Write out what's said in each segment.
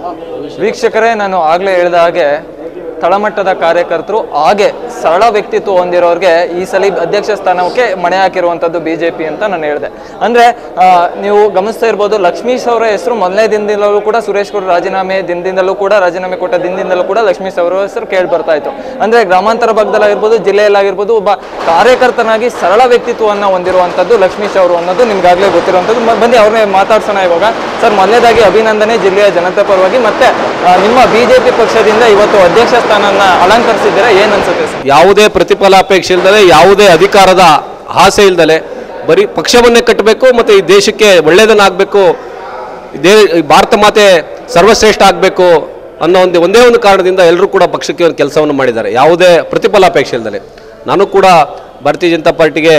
ವೀಕ್ಷಕರೇ ನಾನು ಆಗಲೇ ಹೇಳಿದ ಹಾಗೆ ತಳಮಟ್ಟದ ಕಾರ್ಯಕರ್ತರು ಹಾಗೆ ಸರಳ ವ್ಯಕ್ತಿತ್ವ ಹೊಂದಿರೋರಿಗೆ ಈ ಸಲ ಅಧ್ಯಕ್ಷ ಸ್ಥಾನಕ್ಕೆ ಮಣೆ ಹಾಕಿರುವಂಥದ್ದು ಬಿ ಜೆ ಪಿ ಅಂತ ನಾನು ಹೇಳಿದೆ ಅಂದರೆ ನೀವು ಗಮನಿಸ್ತಾ ಇರ್ಬೋದು ಲಕ್ಷ್ಮೀಶ್ ಅವರ ಹೆಸರು ಮೊದಲನೇ ದಿನದಿಂದಲೂ ಕೂಡ ಸುರೇಶ್ ಗೌಡ ರಾಜೀನಾಮೆ ದಿನದಿಂದಲೂ ಕೂಡ ರಾಜೀನಾಮೆ ಕೊಟ್ಟ ದಿನದಿಂದಲೂ ಕೂಡ ಲಕ್ಷ್ಮೀಶ್ ಅವರ ಹೆಸರು ಕೇಳಿ ಬರ್ತಾ ಇತ್ತು ಅಂದರೆ ಗ್ರಾಮಾಂತರ ಭಾಗದಲ್ಲಾಗಿರ್ಬೋದು ಜಿಲ್ಲೆಯಲ್ಲಾಗಿರ್ಬೋದು ಒಬ್ಬ ಕಾರ್ಯಕರ್ತನಾಗಿ ಸರಳ ವ್ಯಕ್ತಿತ್ವವನ್ನು ಹೊಂದಿರುವಂಥದ್ದು ಲಕ್ಷ್ಮೀಶ್ ಅವರು ಅನ್ನೋದು ನಿಮ್ಗಾಗಲೇ ಗೊತ್ತಿರುವಂಥದ್ದು ಮ- ಬನ್ನಿ ಅವ್ರನ್ನೇ ಮಾತಾಡ್ಸೋಣ ಇವಾಗ ಸರ್ ಮೊದಲನೇದಾಗಿ ಅಭಿನಂದನೆ ಜಿಲ್ಲೆಯ ಜನತೆ ಪರವಾಗಿ ಮತ್ತೆ ಆ, ನಿಮ್ಮ ಬಿಜೆಪಿ ಪಕ್ಷದಿಂದ ಇವತ್ತು ಅಧ್ಯಕ್ಷ ಸ್ಥಾನನ ಅಲಂಕರಿಸಿದ್ದೀರಾ ಏನ್ ಅನ್ಸುತ್ತೆ ಸರ್ ಯಾವುದೇ ಪ್ರತಿಫಲಾಪೇಕ್ಷೆ ಇಲ್ಲದೆ ಯಾವುದೇ ಅಧಿಕಾರದ ಆಸೆ ಇಲ್ಲದೆ ಬರೀ ಪಕ್ಷವನ್ನೇ ಕಟ್ಟಬೇಕು ಮತ್ತು ಈ ದೇಶಕ್ಕೆ ಒಳ್ಳೆಯದನ್ನಾಗಬೇಕು ದೇ ಈ ಭಾರತ ಮಾತೆ ಸರ್ವಶ್ರೇಷ್ಠ ಆಗಬೇಕು ಅನ್ನೋ ಒಂದು ಒಂದೇ ಒಂದು ಕಾರಣದಿಂದ ಎಲ್ಲರೂ ಕೂಡ ಪಕ್ಷಕ್ಕೆ ಒಂದು ಕೆಲಸವನ್ನು ಮಾಡಿದ್ದಾರೆ ಯಾವುದೇ ಪ್ರತಿಫಲಾಪೇಕ್ಷೆ ಇಲ್ಲದೆ ನಾನು ಕೂಡ ಭಾರತೀಯ ಜನತಾ ಪಾರ್ಟಿಗೆ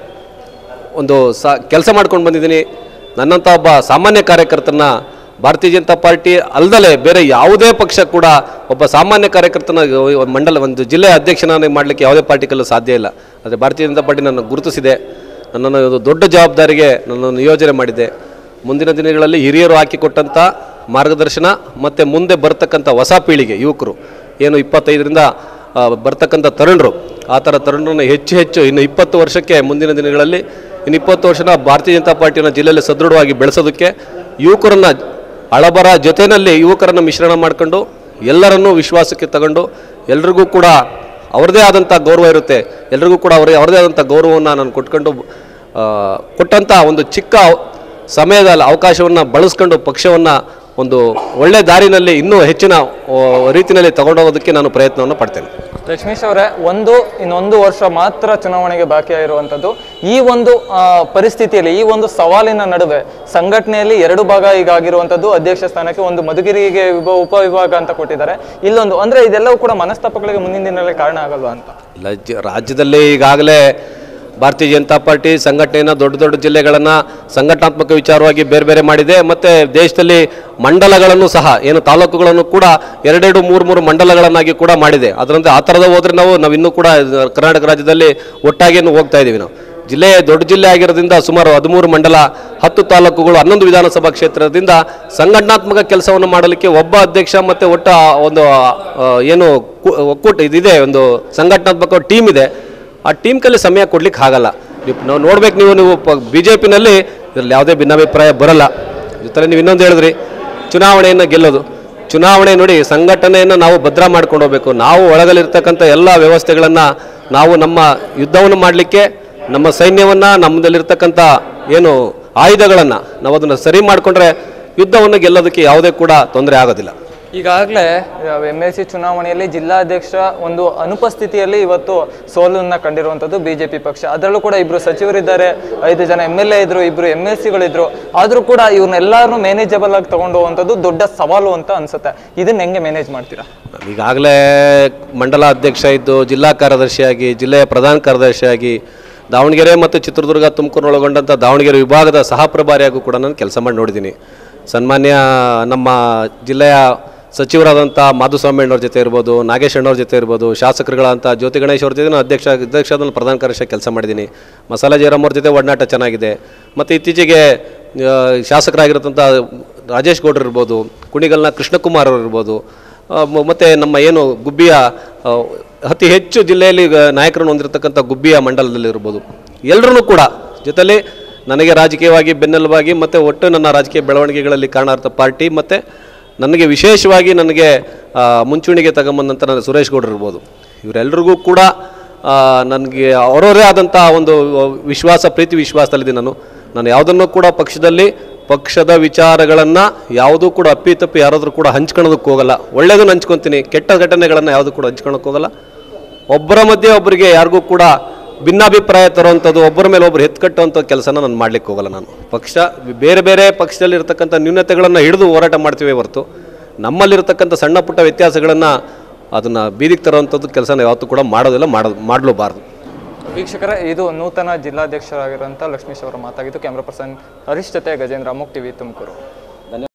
ಒಂದು ಸ ಕೆಲಸ ಮಾಡ್ಕೊಂಡು ಬಂದಿದ್ದೀನಿ ನನ್ನಂಥ ಒಬ್ಬ ಸಾಮಾನ್ಯ ಕಾರ್ಯಕರ್ತನ ಭಾರತೀಯ ಜನತಾ ಪಾರ್ಟಿ ಅಲ್ದಲೆ ಬೇರೆ ಯಾವುದೇ ಪಕ್ಷ ಕೂಡ ಒಬ್ಬ ಸಾಮಾನ್ಯ ಕಾರ್ಯಕರ್ತನ ಒಂದು ಮಂಡಲ ಒಂದು ಜಿಲ್ಲೆಯ ಅಧ್ಯಕ್ಷನಾಗಿ ಮಾಡಲಿಕ್ಕೆ ಯಾವುದೇ ಪಾರ್ಟಿಗಲ್ಲೂ ಸಾಧ್ಯ ಇಲ್ಲ ಆದರೆ ಭಾರತೀಯ ಜನತಾ ಪಾರ್ಟಿ ನನ್ನ ಗುರುತಿಸಿದೆ ನನ್ನನ್ನು ಒಂದು ದೊಡ್ಡ ಜವಾಬ್ದಾರಿಗೆ ನನ್ನನ್ನು ನಿಯೋಜನೆ ಮಾಡಿದೆ ಮುಂದಿನ ದಿನಗಳಲ್ಲಿ ಹಿರಿಯರು ಹಾಕಿಕೊಟ್ಟಂಥ ಮಾರ್ಗದರ್ಶನ ಮತ್ತು ಮುಂದೆ ಬರ್ತಕ್ಕಂಥ ಹೊಸ ಪೀಳಿಗೆ ಯುವಕರು ಏನು ಇಪ್ಪತ್ತೈದರಿಂದ ಆ, ಬರ್ತಕ್ಕಂಥ ತರುಣರು ಆ ಥರ ತರುಣರನ್ನು ಹೆಚ್ಚು ಹೆಚ್ಚು ಇನ್ನು ಇಪ್ಪತ್ತು ವರ್ಷಕ್ಕೆ ಮುಂದಿನ ದಿನಗಳಲ್ಲಿ ಇನ್ನು ಇಪ್ಪತ್ತು ವರ್ಷನ ಭಾರತೀಯ ಜನತಾ ಪಾರ್ಟಿಯನ್ನು ಜಿಲ್ಲೆಯಲ್ಲಿ ಸದೃಢವಾಗಿ ಬೆಳೆಸೋದಕ್ಕೆ ಯುವಕರನ್ನ ಹಳಬರ ಜೊತೆಯಲ್ಲಿ ಯುವಕರನ್ನು ಮಿಶ್ರಣ ಮಾಡಿಕೊಂಡು ಎಲ್ಲರನ್ನೂ ವಿಶ್ವಾಸಕ್ಕೆ ತಗೊಂಡು ಎಲ್ರಿಗೂ ಕೂಡ ಅವ್ರದ್ದೇ ಆದಂಥ ಗೌರವ ಇರುತ್ತೆ ಎಲ್ರಿಗೂ ಕೂಡ ಅವರೇ ಅವ್ರದ್ದೇ ಆದಂಥ ಗೌರವವನ್ನು ನಾನು ಕೊಟ್ಕೊಂಡು ಆ, ಕೊಟ್ಟಂಥ ಒಂದು ಚಿಕ್ಕ ಸಮಯದಲ್ಲಿ ಅವಕಾಶವನ್ನು ಬಳಸ್ಕೊಂಡು ಪಕ್ಷವನ್ನು ಒಂದು ಒಳ್ಳೆ ದಾರಿನಲ್ಲಿ ಇನ್ನೂ ಹೆಚ್ಚಿನ ಆ, ರೀತಿಯಲ್ಲಿ ತಗೊಂಡೋಗೋದಕ್ಕೆ ನಾನು ಪ್ರಯತ್ನವನ್ನು ಪಡ್ತೇನೆ ಲಕ್ಷ್ಮೀಶ್ ಅವರೇ ಒಂದು ಇನ್ನೊಂದು ವರ್ಷ ಮಾತ್ರ ಚುನಾವಣೆಗೆ ಬಾಕಿ ಇರುವಂಥದ್ದು ಈ ಒಂದು ಆ, ಪರಿಸ್ಥಿತಿಯಲ್ಲಿ ಈ ಒಂದು ಸವಾಲಿನ ನಡುವೆ ಸಂಘಟನೆಯಲ್ಲಿ ಎರಡು ಭಾಗ ಈಗ ಆಗಿರುವಂಥದ್ದು ಅಧ್ಯಕ್ಷ ಸ್ಥಾನಕ್ಕೆ ಒಂದು ಮಧುಗಿರಿಗೆ ವಿಭ ಉಪವಿಭಾಗ ಅಂತ ಕೊಟ್ಟಿದ್ದಾರೆ ಇಲ್ಲೊಂದು ಅಂದ್ರೆ ಇದೆಲ್ಲವೂ ಕೂಡ ಮನಸ್ತಾಪಗಳಿಗೆ ಮುಂದಿನ ದಿನಗಳಲ್ಲಿ ಕಾರಣ ಆಗಲ್ವಾ ಅಂತ ಲಜ್ಜ ರಾಜ್ಯದಲ್ಲಿ ಈಗಾಗಲೇ ಭಾರತೀಯ ಜನತಾ ಪಾರ್ಟಿ ಸಂಘಟನೆಯನ್ನು ದೊಡ್ಡ ದೊಡ್ಡ ಜಿಲ್ಲೆಗಳನ್ನು ಸಂಘಟನಾತ್ಮಕ ವಿಚಾರವಾಗಿ ಬೇರೆ ಬೇರೆ ಮಾಡಿದೆ ಮತ್ತು ದೇಶದಲ್ಲಿ ಮಂಡಲಗಳನ್ನು ಸಹ ಏನು ತಾಲೂಕುಗಳನ್ನು ಕೂಡ ಎರಡೆರಡು ಮೂರು ಮೂರು ಮಂಡಲಗಳನ್ನಾಗಿ ಕೂಡ ಮಾಡಿದೆ ಅದರಂತೆ ಆ ಥರದ ಹೋದರೆ ನಾವು ನಾವು ಇನ್ನೂ ಕೂಡ ಕರ್ನಾಟಕ ರಾಜ್ಯದಲ್ಲಿ ಒಟ್ಟಾಗಿಯನ್ನು ಹೋಗ್ತಾ ಇದ್ದೀವಿ ನಾವು ಜಿಲ್ಲೆ ದೊಡ್ಡ ಜಿಲ್ಲೆ ಆಗಿರೋದ್ರಿಂದ ಸುಮಾರು ಹದಿಮೂರು ಮಂಡಲ ಹತ್ತು ತಾಲೂಕುಗಳು ಹನ್ನೊಂದು ವಿಧಾನಸಭಾ ಕ್ಷೇತ್ರದಿಂದ ಸಂಘಟನಾತ್ಮಕ ಕೆಲಸವನ್ನು ಮಾಡಲಿಕ್ಕೆ ಒಬ್ಬ ಅಧ್ಯಕ್ಷ ಮತ್ತು ಒಟ್ಟ ಒಂದು ಆ, ಏನು ಕು- ಒಕ್ಕೂಟ ಇದಿದೆ ಒಂದು ಸಂಘಟನಾತ್ಮಕ ಟೀಮ್ ಇದೆ ಆ ಟೀಮ್ ಕಲ್ಲಿ ಸಮಯ ಕೊಡ್ಲಿಕ್ಕೆ ಆಗಲ್ಲ ನೀವು ನಾವು ನೋಡ್ಬೇಕು ನೀವು ನೀವು ಬಿ ಜೆ ಪಿನಲ್ಲಿ ಇದರಲ್ಲಿ ಯಾವುದೇ ಭಿನ್ನಾಭಿಪ್ರಾಯ ಬರಲ್ಲ ಜೊತೆಲಿ ನೀವು ಇನ್ನೊಂದು ಹೇಳಿದ್ರಿ ಚುನಾವಣೆಯನ್ನು ಗೆಲ್ಲೋದು ಚುನಾವಣೆ ನೋಡಿ ಸಂಘಟನೆಯನ್ನು ನಾವು ಭದ್ರ ಮಾಡ್ಕೊಂಡು ಹೋಗ್ಬೇಕು ನಾವು ಒಳಗಲಿರ್ತಕ್ಕಂಥ ಎಲ್ಲ ವ್ಯವಸ್ಥೆಗಳನ್ನು ನಾವು ನಮ್ಮ ಯುದ್ಧವನ್ನು ಮಾಡಲಿಕ್ಕೆ ನಮ್ಮ ಸೈನ್ಯವನ್ನು ನಮ್ಮದಲ್ಲಿರ್ತಕ್ಕಂಥ ಏನು ಆಯುಧಗಳನ್ನು ನಾವು ಅದನ್ನು ಸರಿ ಮಾಡಿಕೊಂಡ್ರೆ ಯುದ್ಧವನ್ನು ಗೆಲ್ಲೋದಕ್ಕೆ ಯಾವುದೇ ಕೂಡ ತೊಂದರೆ ಆಗೋದಿಲ್ಲ ಈಗಾಗಲೇ ಎಮ್ ಎಲ್ ಸಿ ಚುನಾವಣೆಯಲ್ಲಿ ಜಿಲ್ಲಾಧ್ಯಕ್ಷ ಒಂದು ಅನುಪಸ್ಥಿತಿಯಲ್ಲಿ ಇವತ್ತು ಸೋಲನ್ನ ಕಂಡಿರುವಂಥದ್ದು ಬಿಜೆಪಿ ಪಕ್ಷ ಅದರಲ್ಲೂ ಕೂಡ ಇಬ್ರು ಸಚಿವರಿದ್ದಾರೆ ಐದು ಜನ ಎಮ್ ಎಲ್ ಎ ಇದ್ರು ಇಬ್ರು ಎಮ್ ಎಲ್ ಸಿಗಳಿದ್ರು ಆದರೂ ಕೂಡ ಇವ್ರನ್ನೆಲ್ಲರನ್ನೂ ಮ್ಯಾನೇಜಬಲ್ ಆಗಿ ತಗೊಂಡು ಹೋಗುವಂಥದ್ದು ದೊಡ್ಡ ಸವಾಲು ಅಂತ ಅನ್ಸುತ್ತೆ ಇದನ್ನ ಹೆಂಗೆ ಮ್ಯಾನೇಜ್ ಮಾಡ್ತೀರಾ ಈಗಾಗಲೇ ಮಂಡಲ ಅಧ್ಯಕ್ಷ ಇದ್ದು ಜಿಲ್ಲಾ ಕಾರ್ಯದರ್ಶಿಯಾಗಿ ಜಿಲ್ಲೆಯ ಪ್ರಧಾನ ಕಾರ್ಯದರ್ಶಿಯಾಗಿ ದಾವಣಗೆರೆ ಮತ್ತು ಚಿತ್ರದುರ್ಗ ತುಮಕೂರು ಒಳಗೊಂಡಂಥ ದಾವಣಗೆರೆ ವಿಭಾಗದ ಸಹ ಪ್ರಭಾರಿಯಾಗೂ ಕೂಡ ನಾನು ಕೆಲಸ ಮಾಡಿ ನೋಡಿದ್ದೀನಿ ಸನ್ಮಾನ್ಯ ನಮ್ಮ ಜಿಲ್ಲೆಯ ಸಚಿವರಾದಂಥ ಮಾಧುಸ್ವಾಮಿ ಅಣ್ಣವ್ರ ಜೊತೆ ಇರ್ಬೋದು ನಾಗೇಶ್ ಅಣ್ಣವ್ರ ಜೊತೆ ಇರ್ಬೋದು ಶಾಸಕರುಗಳಂಥ ಜ್ಯೋತಿ ಗಣೇಶ್ ಅವ್ರ ಜೊತೆ ನಾನು ಅಧ್ಯಕ್ಷ ಅಧ್ಯಕ್ಷ ಆದ್ಮೇಲೆ ಪ್ರಧಾನ ಕಾರ್ಯದರ್ಶಿ ಕೆಲಸ ಮಾಡಿದ್ದೀನಿ ಮಸಾಲೆ ಜಯರಾಮ್ ಅವ್ರ ಜೊತೆ ಒಡನಾಟ ಚೆನ್ನಾಗಿದೆ ಮತ್ತು ಇತ್ತೀಚೆಗೆ ಆ, ಶಾಸಕರಾಗಿರತಂಥ ರಾಜೇಶ್ ಗೌಡ್ರು ಇರ್ಬೋದು ಕುಣಿಗಲ್ನ ಕೃಷ್ಣಕುಮಾರ್ ಅವರು ಇರ್ಬೋದು ಆ, ಮ- ಮತ್ತೆ ನಮ್ಮ ಏನು ಗುಬ್ಬಿಯ ಆ, ಅತಿ ಹೆಚ್ಚು ಜಿಲ್ಲೆಯಲ್ಲಿ ಈಗ ನಾಯಕರನ್ನು ಹೊಂದಿರತಕ್ಕಂಥ ಗುಬ್ಬಿಯ ಮಂಡಲದಲ್ಲಿ ಇರ್ಬೋದು ಎಲ್ಲರೂ ಕೂಡ ಜೊತೆಲಿ ನನಗೆ ರಾಜಕೀಯವಾಗಿ ಬೆನ್ನೆಲುಬಾಗಿ ಮತ್ತು ಒಟ್ಟು ನನ್ನ ರಾಜಕೀಯ ಬೆಳವಣಿಗೆಗಳಲ್ಲಿ ಕಾರಣಾರ್ಥ ಪಾರ್ಟಿ ಮತ್ತು ನನಗೆ ವಿಶೇಷವಾಗಿ ನನಗೆ ಆ, ಮುಂಚೂಣಿಗೆ ತಗೊಂಬಂದಂಥ ನನ್ನ ಸುರೇಶ್ ಗೌಡ್ರು ಇರ್ಬೋದು ಇವರೆಲ್ಲರಿಗೂ ಕೂಡ ಆ, ನನಗೆ ಅವರವರೇ ಆದಂಥ ಒಂದು ವಿಶ್ವಾಸ ಪ್ರೀತಿ ವಿಶ್ವಾಸದಲ್ಲಿದ್ದೀನಿ ನಾನು ನಾನು ಯಾವುದನ್ನು ಕೂಡ ಪಕ್ಷದಲ್ಲಿ ಪಕ್ಷದ ವಿಚಾರಗಳನ್ನು ಯಾವುದೂ ಕೂಡ ಅಪ್ಪಿ ತಪ್ಪಿ ಯಾರಾದರೂ ಕೂಡ ಹಂಚ್ಕೊಳ್ಳೋದಕ್ಕೆ ಹೋಗಲ್ಲ ಒಳ್ಳೇದನ್ನು ಹಂಚ್ಕೊತೀನಿ ಕೆಟ್ಟ ಘಟನೆಗಳನ್ನು ಯಾವುದೂ ಕೂಡ ಹಂಚ್ಕೊಳಕ್ಕೆ ಹೋಗಲ್ಲ ಒಬ್ಬರ ಮಧ್ಯೆ ಒಬ್ಬರಿಗೆ ಯಾರಿಗೂ ಕೂಡ ಭಿನ್ನಾಭಿಪ್ರಾಯ ತರುವಂಥದ್ದು ಒಬ್ಬರ ಮೇಲೆ ಒಬ್ಬರು ಎತ್ಕಟ್ಟುವಂಥ ಕೆಲಸನ ನಾನು ಮಾಡ್ಲಿಕ್ಕೆ ಹೋಗಲ್ಲ ನಾನು ಪಕ್ಷ ಬೇರೆ ಬೇರೆ ಪಕ್ಷದಲ್ಲಿ ಇರತಕ್ಕಂಥ ನ್ಯೂನತೆಗಳನ್ನು ಹಿಡಿದು ಹೋರಾಟ ಮಾಡ್ತೀವಿ ಹೊರತು ನಮ್ಮಲ್ಲಿರ್ತಕ್ಕಂಥ ಸಣ್ಣ ಪುಟ್ಟ ವ್ಯತ್ಯಾಸಗಳನ್ನು ಅದನ್ನು ಬೀದಿಗೆ ತರುವಂಥದ್ದು ಕೆಲಸನ ಯಾವತ್ತೂ ಕೂಡ ಮಾಡೋದಿಲ್ಲ ಮಾಡೋದು ಮಾಡಲೂಬಾರ್ದು ವೀಕ್ಷಕರೇ ಇದು ನೂತನ ಜಿಲ್ಲಾಧ್ಯಕ್ಷರಾಗಿರುವಂಥ ಲಕ್ಷ್ಮೀಶ್ ಅವರ ಮಾತಾಗಿದ್ದು ಕ್ಯಾಮ್ರಾ ಪರ್ಸನ್ ಹರೀಶ್ ಜೊತೆ ಗಜೇಂದ್ರ ಅಮೋಕ್ ಟಿವಿ ತುಮಕೂರು